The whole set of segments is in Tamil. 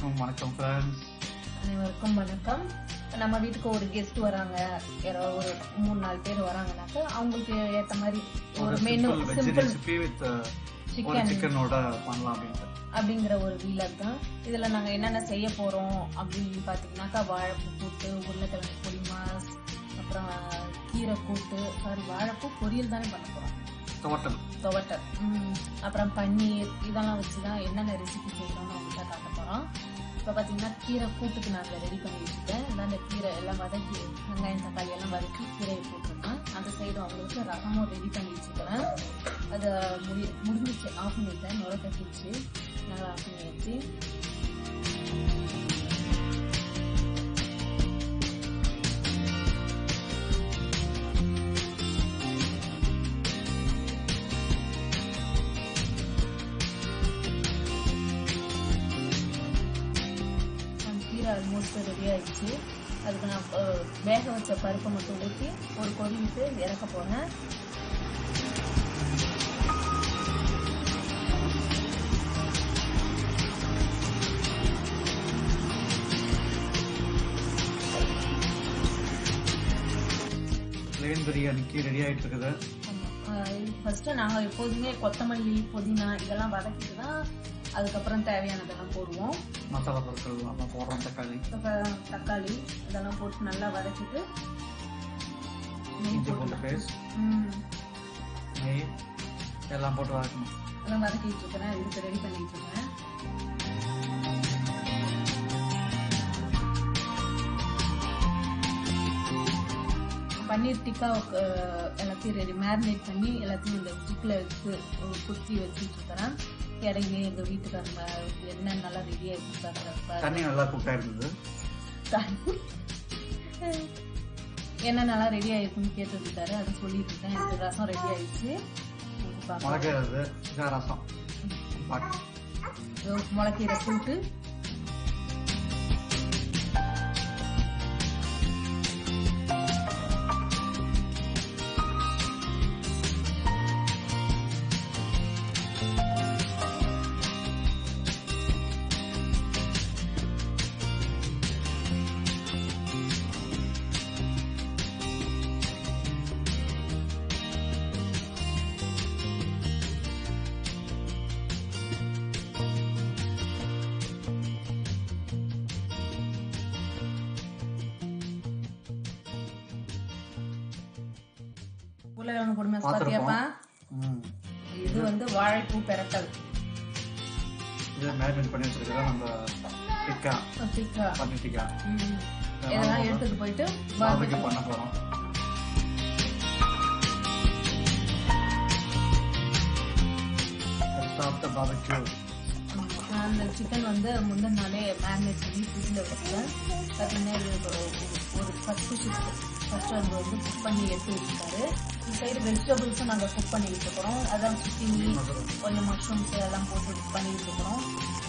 அனைவருக்கும் வணக்கம் ஃப்ரெண்ட்ஸ் அனைவருக்கும் வணக்கம் நம்ம வீட்டுக்கு ஒரு கெஸ்ட் வராங்க யாரோ ஒரு மூணு நாலு பேர் வராங்கனாக்கா அவங்களுக்கு ஏத்த மாதிரி ஒரு menu veg simple recipe with ஒரு சிக்கன் சிக்கனோட பண்ணலாம் அப்படின்ட்டு அப்படிங்கிற ஒரு வீலர் தான் இதுல நாங்க என்னென்ன செய்ய போறோம் அப்படின்னு பாத்தீங்கன்னாக்கா வாழைப்பூ கூட்டு உருளைக்கிழங்கு பொடிமாஸ் அப்புறம் கீரை கூட்டு சாரி வாழைப்பூ பொரியல் தானே பண்ண போறோம் டோட்டல் துவட்டல் ம், அப்புறம் பன்னீர் இதெல்லாம் வச்சு தான் என்னென்ன ரெசிபி செய்யணும்னு அவங்கள்ட்ட காட்ட போகிறோம் இப்போ பார்த்தீங்கன்னா கீரை கூட்டுக்கு நாங்கள் ரெடி பண்ணி வச்சுட்டேன் எல்லாம் அந்த கீரை எல்லாம் வதக்கி வெங்காயம் தக்காளி எல்லாம் வதக்கி கீரையை போட்டிருக்கேன் அந்த சைடு அவங்களுக்கு ரகமும் ரெடி பண்ணி வச்சுக்கிறேன் அதை முடி முடிஞ்சிச்சு ஆஃப் பண்ணிட்டேன் நுர கட்டிச்சு நல்லா ஆஃப் பண்ணியாச்சு அந்த கீரை ஆல்மோஸ்ட் ரெடி ஆயிடுச்சு அதுக்கு நான் அஹ், வேக வச்ச பருப்பை மட்டும் ஊற்றி ஒரு கொதி விட்டு இறக்க போகிறேன் பிளேன் பிரியாணிக்கு ரெடி ஆயிட்டு இருக்குது ஃபர்ஸ்ட்டு நாங்கள் எப்போதுமே கொத்தமல்லி புதினா இதெல்லாம் வதக்கிட்டு தான் அதுக்கப்புறம் தேவையானதெல்லாம் போடுவோம் மசாலா பொருட்கள் நம்ம போடுறோம் தக்காளி இப்போ தக்காளி இதெல்லாம் போட்டு நல்லா வதக்கிட்டு நெய் இஞ்சி பூண்டு போட்டுலாம் பேஸ்ட் ம் நெய் எல்லாம் போட்டு வதக்கணும் அதெல்லாம் வதக்கிட்டு இருக்கிறேன் இதுக்கு ரெடி பண்ணிட்டு இருக்கேன் பன்னீர் டிக்கா அஹ், எல்லாத்தையும் ரெடி மேரினேட் பண்ணி எல்லாத்தையும் இந்த ஸ்டிக்ல எடுத்து அஹ், குத்தி வச்சுட்டு இருக்கிறேன் இடையிலே எங்க வீட்டுக்காரங்க என்ன நல்லா ரெடி ஆயிட்டு தண்ணி நல்லா குக் ஆயிருந்தது என்ன நல்லா ரெடி ஆயிருக்குன்னு கேட்டுட்டு இருக்காரு அதை சொல்லிட்டு இருக்கேன் எனக்கு ரசம் ரெடி ஆயிடுச்சு பாப்பா. முளைக்கிறது இதான் ரசம் பாட்டு இதோ முளைக்கீரை கூட்டு உருளைக்கிழங்கு பொடிமை பாத்தியாப்பா ம் இது வந்து வாழைப்பூ பெரட்டல் இது மேரினேட் பண்ணி வச்சிருக்கிறோம் நம்ம டிக்கா டிக்கா பன்னீர் டிக்கா ம். இதெல்லாம் எடுத்துட்டு போயிட்டு பாபிக்கு barbecue பண்ண போறோம் சாப்பிட்ட பாபிக்கு நான் அந்த சிக்கன் வந்து முந்தின நாளே மேரினேட் பண்ணி ஃப்ரிட்ஜில் வச்சுட்டேன் பார்த்தீங்கன்னா இது ஒரு- ஒரு ஃபஸ்ட்டு ஷிஃப்ட் ஃபஸ்ட்டு அவங்க வந்து குக் பண்ணி எடுத்து வச்சுட்டாரு இந்த சைடு வெஜிடபிள்ஸும் நாங்கள் குக் பண்ணிக்கிட்டு இருக்கிறோம் அதான் சுத்தினி கொஞ்சம் மஷ்ரூம்ஸ் எல்லாம் போட்டு குக் பண்ணிக்கிட்டு இருக்கிறோம்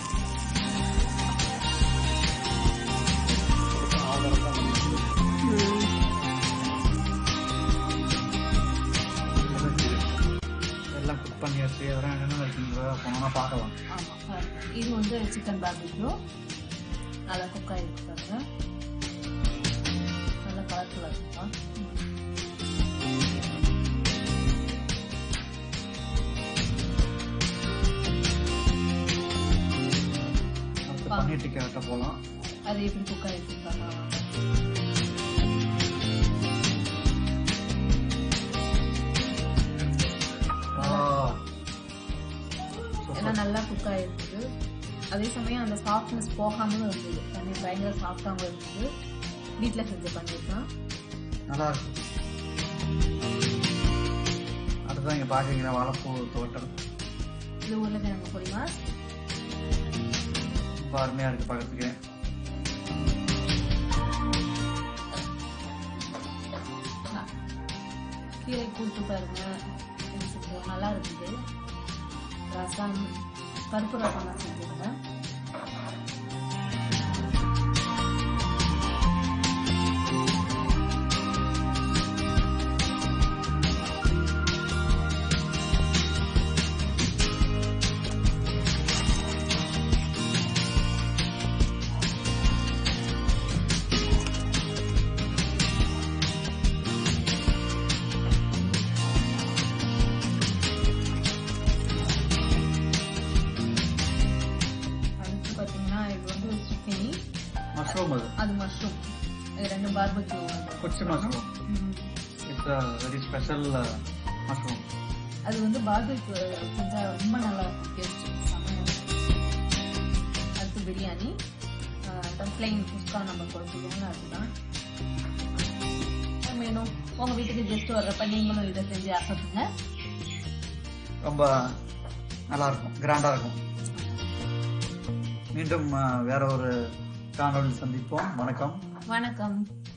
எல்லாம் குக் பண்ணியாச்சு அதெல்லாம் என்னென்ன இருக்குங்கிறத போனோம்னா பார்க்கலாம் ஆமாம் இது வந்து சிக்கன் பார்பிக்யூ நல்லா குக் ஆகிருக்கு பாருங்க நல்லா கலர்ஃபுல்லாக இருக்குப்பா அடுத்து பன்னீர் டிக்கா கிட்ட போகலாம் அது எப்படி குக் ஆகிருக்கு பார்க்கலாம் எல்லாம் நல்லா குக் ஆகிருக்குது அதே சமயம் அந்த சாஃப்ட்னஸ் போகாமலும் இருந்தது பன்னீர் பயங்கர சாஃப்டாகவும் இருந்தது வீட்டில் செஞ்ச பன்னீர் தான் நல்லா இருக்கு அடுத்ததான் இங்க பாக்குறீங்கன்னா வாழைப்பூ தோட்டம் இது உருளைக்கிழங்கு பொடிமா ரொம்ப அருமையா இருக்கு பார்க்கறதுக்கு கீரை கூட்டு பாருங்க இது செஞ்சோம். நல்லா இருக்குது ரசம் பருப்பு ரசம் தான் செஞ்சுருக்கேன் மஷ்ரூம் அது அது மஷ்ரூம் இது ரெண்டு பார்பக்யூ குச்சி mushroom it's a very special mushroom அது வந்து பார்பக்யூ செஞ்சா ரொம்ப நல்லா இருக்கும் டேஸ்ட் அடுத்து பிரியாணி பிளைன் குஸ்கா நம்ம கொடுத்துருவோம்னு அதுதான் வேணும் உங்க வீட்டுக்கு கெஸ்ட் வர்றப்ப நீங்களும் இதை செஞ்சு ஆசைப்படுங்க ரொம்ப நல்லா இருக்கும் கிராண்டா இருக்கும் மீண்டும் அஹ், வேற ஒரு காணொளி சந்திப்போம் வணக்கம் வணக்கம்